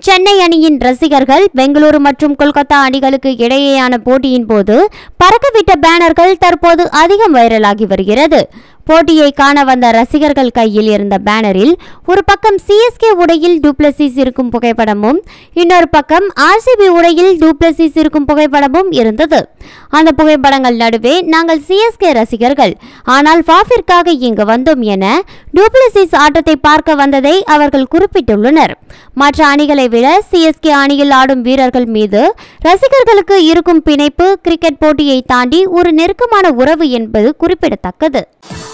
சென்னை அணியின் ரசிகர்கள் பெங்களூரு மற்றும் கொல்கத்தா அணிகளுக்கு இடையேயான போட்டியின் போது பறக்கவிட்ட பேனர்கள் தற்போது அதிகம் வைரலாகி வருகிறது போட்டியை காண வந்த ரசிகர்கள் கையில் இருந்த பேனரில் ஒரு பக்கம் சிஎஸ்கே உடையில் டூப்ளசிஸ் இருக்கும் புகைப்படமும் இன்னொரு பக்கம் ஆர்சிபி உடையில் டூப்ளசிஸ் இருக்கும் புகைப்படமும் இருந்தது அந்த புகைப்படங்கள் நடுவே நாங்கள் சிஎஸ்கே ரசிகர்கள் ஆனால் ஃபாஃபிற்காக இங்கு வந்தோம் என டூப்ளசிஸ் ஆட்டத்தை பார்க்க வந்ததை அவர்கள் குறிப்பிட்டுள்ளனர் மற்ற அணிகளை விட சிஎஸ்கே அணியில் ஆடும் வீரர்கள் மீது ரசிகர்களுக்கு இருக்கும் பிணைப்பு கிரிக்கெட் போட்டியை தாண்டி ஒரு நெருக்கமான உறவு என்பது குறிப்பிடத்தக்கது